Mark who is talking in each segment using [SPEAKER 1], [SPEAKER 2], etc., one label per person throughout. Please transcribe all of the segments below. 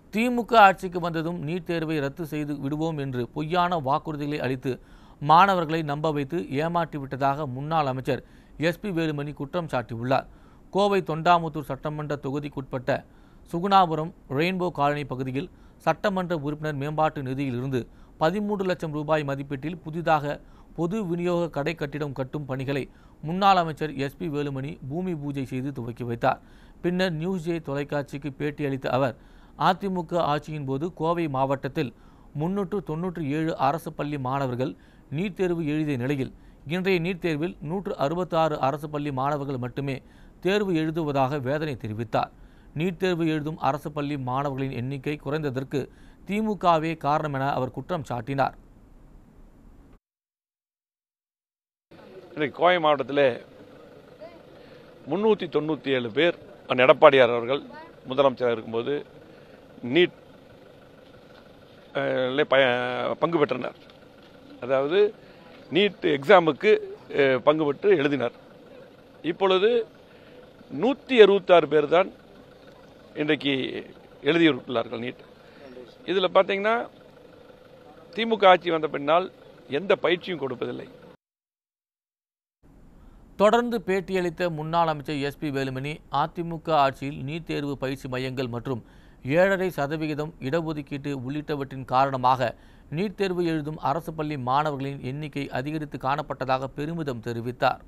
[SPEAKER 1] திமுக ஆட்சிக்கு வந்ததும் நீட் தேர்வை ரத்து செய்து விடுவோம் என்று பொய்யான வாக்குறுதிகளை அளித்து மாணவர்களை நம்ப வைத்து ஏமாற்றி விட்டதாக முன்னாள் அமைச்சர் எஸ்பி வேலுமணி குற்றம் சாட்டியுள்ளார் கோவை தொண்டாமுத்தூர் சட்டமன்ற தொகுதிக்குட்பட்ட சுகுணாபுரம் ரெயின்போ காலனி பகுதியில் சட்டமன்ற உறுப்பினர் மேம்பாட்டு நிதியிலிருந்து பதிமூன்று லட்சம் ரூபாய் மதிப்பீட்டில் புதிதாக பொது விநியோக கடை கட்டிடம் கட்டும் பணிகளை முன்னாள் அமைச்சர் எஸ்பி வேலுமணி பூமி பூஜை செய்து துவக்கி வைத்தார் பின்னர் நியூஸ் ஜே தொலைக்காட்சிக்கு பேட்டியளித்த அவர் அதிமுக ஆட்சியின் போது கோவை மாவட்டத்தில் முன்னூற்று தொன்னூற்றி ஏழு அரசு பள்ளி மாணவர்கள் நீட் தேர்வு எழுதிய நிலையில் இன்றைய நீட் தேர்வில் நூற்று அறுபத்தாறு அரசு பள்ளி மாணவர்கள் மட்டுமே தேர்வு எழுதுவதாக வேதனை தெரிவித்தார் நீட் தேர்வு எழுதும் அரசு பள்ளி மாணவர்களின் எண்ணிக்கை குறைந்ததற்கு திமுகவே காரணம் என அவர் குற்றம் சாட்டினார்
[SPEAKER 2] இன்றைக்கு கோவை மாவட்டத்தில் முந்நூற்றி தொண்ணூற்றி ஏழு பேர் அண்ணன் எடப்பாடியார் அவர்கள் முதலமைச்சராக இருக்கும்போது நீட் அஹ், லே பய பங்கு பெற்றனர் அதாவது நீட் எக்ஸாமுக்கு அஹ், பங்கு பெற்று எழுதினார் இப்பொழுது நூற்றி அறுபத்தாறு பேர் தான் இன்றைக்கு எழுதியுள்ளார்கள் நீட் இதில் பார்த்தீங்கன்னா திமுக ஆட்சி வந்த பின்னால் எந்த பயிற்சியும் கொடுப்பதில்லை
[SPEAKER 1] தொடர்ந்து பேட்டியளித்த முன்னாள் அமைச்சர் எஸ்பி வேலுமணி அதிமுக ஆட்சியில் நீட் தேர்வு பயிற்சி மையங்கள் மற்றும் ஏழரை சதவிகிதம் இடஒதுக்கீட்டு உள்ளிட்டவற்றின் காரணமாக நீட் தேர்வு எழுதும் அரசு பள்ளி மாணவர்களின் எண்ணிக்கை அதிகரித்து காணப்பட்டதாக பெருமிதம் தெரிவித்தார்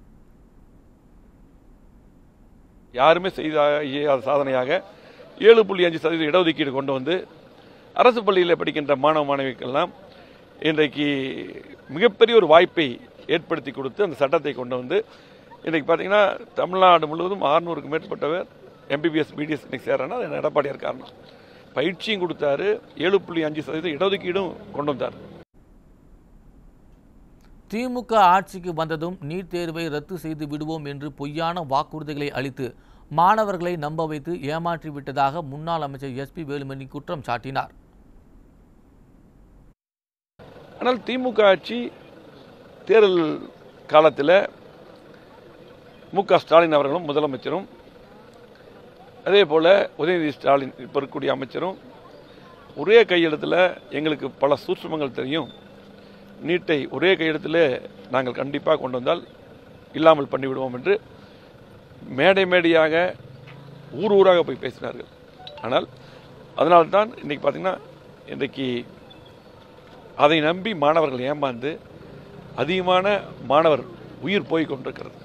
[SPEAKER 2] யாருமே செய்த இயலாத சாதனையாக ஏழு புள்ளி அஞ்சு சதவீத இடஒதுக்கீடு கொண்டு வந்து அரசு பள்ளியில் படிக்கின்ற மாணவ மாணவிக்கெல்லாம் இன்றைக்கு மிகப்பெரிய ஒரு வாய்ப்பை ஏற்படுத்தி கொடுத்து அந்த சட்டத்தை கொண்டு வந்து இன்றைக்கு பார்த்தீங்கன்னா தமிழ்நாடு முழுவதும் ஆறுநூறுக்கு மேற்பட்டவர் எம்பிபிஎஸ் பிடிஎஸ் இன்னைக்கு சேர்றேன்னா அது எடப்பாடியார் காரணம் பயிற்சியும் கொடுத்தாரு ஏழு புள்ளி அஞ்சு சதவீத இடஒதுக்கீடும் கொண்டு வந்தார்
[SPEAKER 1] திமுக ஆட்சிக்கு வந்ததும் நீட் தேர்வை ரத்து செய்து விடுவோம் என்று பொய்யான வாக்குறுதிகளை அளித்து மாணவர்களை நம்ப வைத்து ஏமாற்றி விட்டதாக முன்னாள் அமைச்சர் எஸ்பி வேலுமணி குற்றம் சாட்டினார்
[SPEAKER 2] ஆனால் திமுக ஆட்சி தேர்தல் காலத்தில் மு க ஸ்டாலின் அவர்களும் முதலமைச்சரும் அதே போல் உதயநிதி ஸ்டாலின் இப்போ இருக்கக்கூடிய அமைச்சரும் ஒரே கையெழுத்தில் எங்களுக்கு பல சூட்சுமங்கள் தெரியும் நீட்டை ஒரே கையெழுத்தில் நாங்கள் கண்டிப்பாக கொண்டு வந்தால் இல்லாமல் பண்ணிவிடுவோம் என்று மேடை மேடையாக ஊர் ஊராக போய் பேசினார்கள் ஆனால் அதனால்தான் இன்றைக்கி பார்த்தீங்கன்னா இன்றைக்கு அதை நம்பி மாணவர்கள் ஏமாந்து அதிகமான மாணவர் உயிர் போய் கொண்டிருக்கிறது